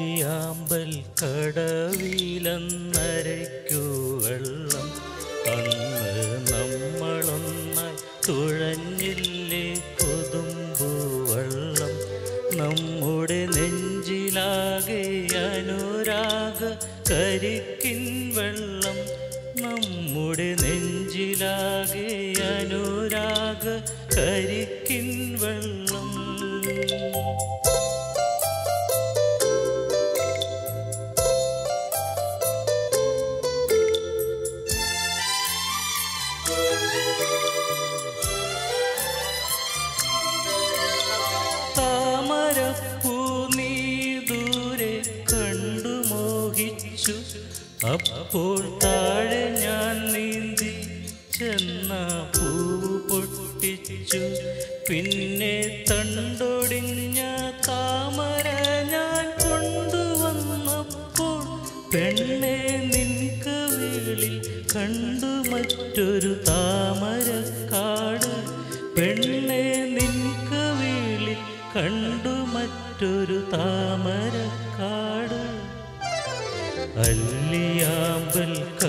അല്ലിയാമ്പൽ കടവിലെന്നരയ്ക്കു വെള്ളം അന്ന് നമ്മളൊന്നായി തുഴഞ്ഞില്ലേ കൊതുമ്പു വെള്ളം നമ്മുടെ നെഞ്ചിലാകെ അനുരാഗ കരിക്കിൻ വെള്ളം നമ്മുടെ നെഞ്ചിലാകെ അനുരാഗ കരിക്കിൻ വെള്ളം താമരപ്പൂ നീ ദൂരെ കണ്ടു മോഹിച്ചു അപ്പോൾ താഴെ ഞാൻ നീന്തി ചെന്ന പൂവ് പൊട്ടിച്ചു പിന്നെ തണ്ടൊടിഞ്ഞ താമര ഞാൻ കൊണ്ടുവന്നപ്പോൾ പെണ്ണെ നിൻ കവിളിൽ കണ്ടു മറ്റൊരു താമരക്കാട് പെണ്ണെ നിൻ കവിളിൽ കണ്ടു മറ്റൊരു താമരക്കാട് അല്ലിയാമ്പൽ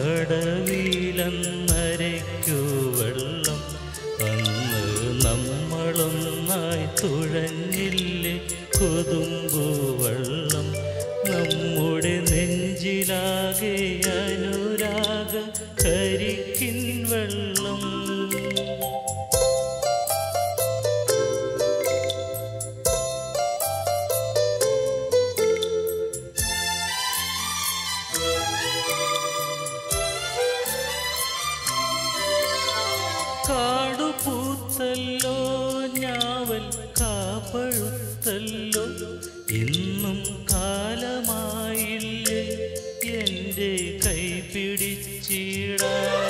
കടവിലെന്നരയ്ക്കു വെള്ളം അന്ന് നമ്മളൊന്നായി തുഴഞ്ഞില്ലേ കൊതുമ്പു വെള്ളം നമ്മുടെ നെഞ്ചിലാകെ അനുരാഗ കരിക്കിൻ വെള്ളം കാടുപൂത്തല്ലോ ഞാവൽ കാപ്പഴുത്തല്ലോ ഇന്നും കാലമായില്ലേ എൻ്റെ കൈ പിടിച്ചിടാ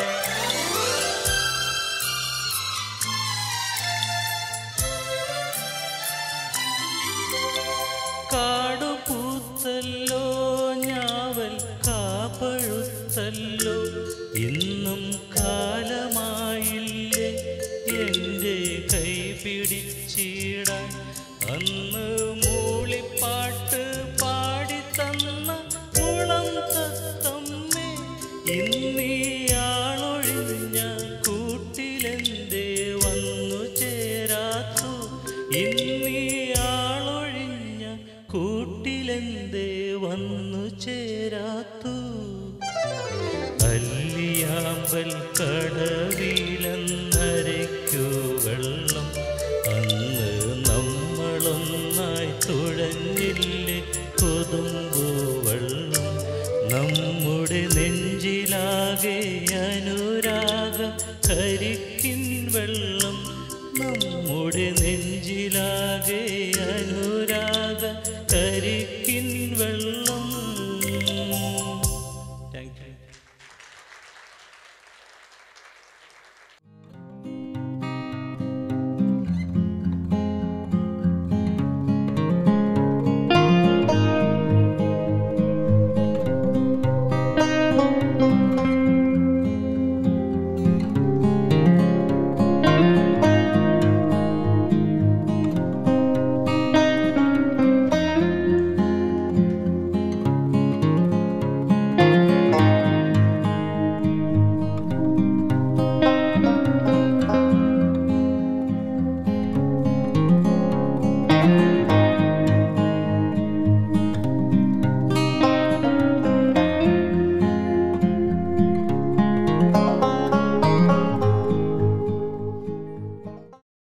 കാടുപൂത്തല്ലോ ഞാവൽ കാപ്പഴുത്തല്ലോ ഇന്നും കാലമായില്ലേ എൻ്റെ കൈ പിടിച്ചിടാൻ അന്ന് മൂളിപ്പാട്ട് പാടിത്തന്ന മുളം തത്തമ്മേ ഇന്നീയാളൊഴിഞ്ഞ കൂട്ടിലെന്തേ വന്നു ചേരാത്തു ഇന്നീയാളൊഴിഞ്ഞ കൂട്ടിലെന്തേ വന്നു ചേരാത്തു അല്ലിയാമ്പൽ കടവിലെന്നരയ്ക്കു വെള്ളം അന്ന് നമ്മളൊന്നായി തുഴഞ്ഞില്ലേ കൊതുമ്പു വെള്ളം നമ്മുടെ നെഞ്ചിലാകെ അനുരാഗ കരിക്കിൻ വെള്ളം നമ്മുടെ നെഞ്ചിലാകെ അനുരാഗ കരിക്കിൻ വെള്ളം